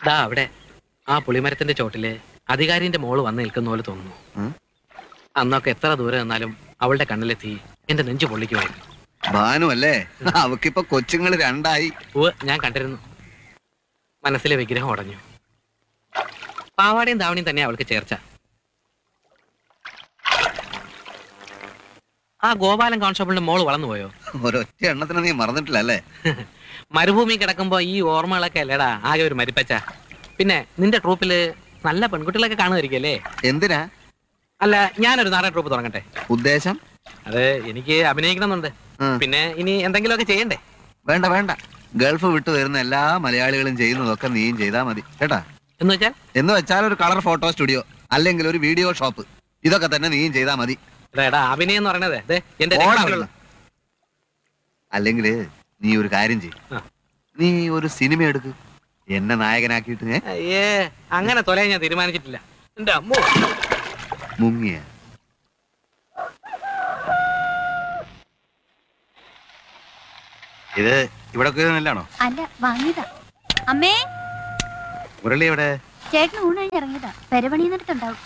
ദാ അവിടെ ആ പുളിമരത്തിന്റെ ചോട്ടില് അധികാരിന്റെ മോള് വന്ന് നിൽക്കുന്ന പോലെ തോന്നുന്നു ഉം. അന്നൊക്കെ എത്ര ദൂരെ നിന്നാലും അവളുടെ കണ്ണിലെത്തി എന്റെ നെഞ്ചു പൊള്ളിക്കുമായിരുന്നു ഭാനു അല്ലേ അവക്കിപ്പൊ കൊച്ചുങ്ങൾ രണ്ടായി ഉവ് ഞാൻ കണ്ടിരുന്നു മനസ്സിലെ വിഗ്രഹം ഉടഞ്ഞു പാവാടയും ധാവണിയും തന്നെ അവൾക്ക് ചേർച്ച ആ ഗോപാലൻ കോൺസ്റ്റബിളിന്റെ മോള് വളർന്നു പോയോ ഒരൊറ്റ എണ്ണത്തിന് നീ മറന്നിട്ടില്ല അല്ലേ മരുഭൂമി കിടക്കുമ്പോ ഈ ഓർമ്മകളൊക്കെ അല്ലേടാ ആകെ ഒരു മരിപ്പച്ച പിന്നെ നിന്റെ ട്രൂപ്പില് നല്ല പെൺകുട്ടികളൊക്കെ കാണുമായിരിക്കല്ലേ എന്തിനാ അല്ല ഞാനൊരു നാടൻ ട്രൂപ്പ് തുടങ്ങട്ടെ ഉദ്ദേശം അത് എനിക്ക് അഭിനയിക്കണമെന്നുണ്ട് ഉം. പിന്നെ ഇനി എന്തെങ്കിലുമൊക്കെ ചെയ്യണ്ടേ വേണ്ട വേണ്ട ഗൾഫ് വിട്ടു വരുന്ന എല്ലാ മലയാളികളും ചെയ്യുന്നതൊക്കെ നീയും ചെയ്താ മതി കേട്ടാ എന്ന് വെച്ചാൽ എന്ന് വെച്ചാൽ ഒരു കളർ ഫോട്ടോ സ്റ്റുഡിയോ അല്ലെങ്കിൽ ഒരു വീഡിയോ ഷോപ്പ് ഇതൊക്കെ തന്നെ നീയും ചെയ്താ മതി എടാ, എടാ അഭിനയം എന്ന് പറയണത് ദേ, എന്റെ ഓടാ രക്തത്തിലുള്ള- അല്ലെങ്കിൽ നീ ഒരു കാര്യം ചെയ്യും ആ. നീ ഒരു സിനിമ എടുക്ക് എന്നെ നായകനാക്കിയിട്ട് ഏ? അയ്യേ അങ്ങനെ തൊലയാൻ ഞാൻ തീരുമാനിച്ചിട്ടില്ല എന്റെ അമ്മോ മുങ്ങിയ ഇത് ഇവിടെ നെല്ലാണോ അല്ല വാങ്ങിയതാ അമ്മേ മുരളി എവിടെ ചേട്ടൻ ഊണ് കഴിഞ്ഞ് ഇറങ്ങിയതാ പെരപണിയുന്നിടത്തുണ്ടാവും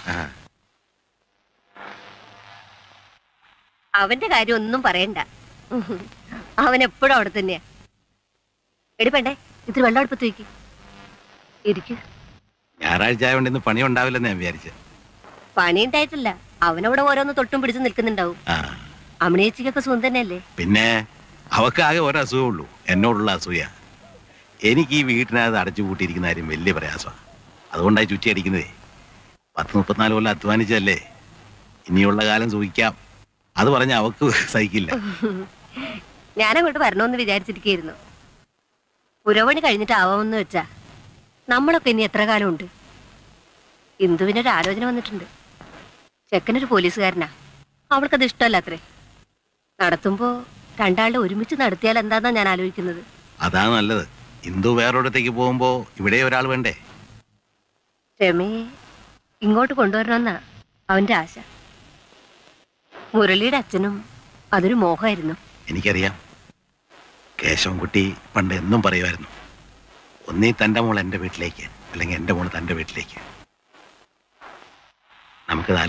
അവന്റെ കാര്യം ഒന്നും പറയണ്ട അവൻ എപ്പോഴും അവിടെ തന്നെയാ എടി പെണ്ടേ ഇത്തിരി വെള്ളം അടുപ്പത്ത് വയ്ക്ക് ഇരിക്കു ഞായറാഴ്ച ആയതുകൊണ്ട് ഇന്ന് പണി ഉണ്ടാവില്ലെന്ന് ഞാൻ വിചാരിച്ചു പണി ഉണ്ടായിട്ടില്ല അവനവിടെ ഓരോന്ന് തൊട്ടും പിടിച്ച് നിൽക്കുന്നുണ്ടാവും അമ്മണിയേച്ചിക്കൊക്കെ സുഖം തന്നെയല്ലേ പിന്നെ അവക്കാകെ ഒരു അസുഖമുള്ളൂ എന്നോടുള്ള അസൂയ എനിക്ക് ഈ വീട്ടിനകത്ത് അടച്ചു പൂട്ടിയിരിക്കുന്ന കാര്യം വലിയ പ്രയാസമാണ് അതുകൊണ്ടായി ചുറ്റി അടിക്കുന്നതേ പത്ത് മുപ്പത്തിനാല് കൊല്ലം അധ്വാനിച്ചതല്ലേ ഇനിയുള്ള കാലം സൂഹിക്കാം അത് പറഞ്ഞ അവക്ക് സഹിക്കില്ല ഞാനങ്ങോട്ട് വരണമെന്ന് വിചാരിച്ചിരിക്കുന്നു പുരവണി കഴിഞ്ഞിട്ട് ആവാമെന്ന് വെച്ചാ നമ്മളൊക്കെ ഇനി എത്ര കാലമുണ്ട് ഇന്ദുവിനൊരു ആലോചന വന്നിട്ടുണ്ട് ചെക്കനൊരു പോലീസുകാരനാ അവൾക്കത് ഇഷ്ടമല്ല അത്രേ നടത്തുമ്പോ രണ്ടാളുടെ ഒരുമിച്ച് നടത്തിയാൽ എന്താന്നാ ഞാൻ ആലോചിക്കുന്നത് അതാ നല്ലത് ഇന്ദു വേറൊരിടത്തേക്ക് പോകുമ്പോ ഇവിടെ ഒരാൾ വേണ്ടേ രമയെ ഇങ്ങോട്ട് കൊണ്ടുവരണമെന്നാ അവന്റെ ആശ മുരളിയുടെ അച്ഛനും അതൊരു മോഹമായിരുന്നു എനിക്കറിയാം കേശവൻകുട്ടി പണ്ട് എന്നും പറയുമായിരുന്നു ഒന്നീ തൻ്റെ മോൾ എൻ്റെ വീട്ടിലേക്ക് അല്ലെങ്കിൽ എൻ്റെ മോൾ തൻ്റെ വീട്ടിലേക്ക് നമുക്കത്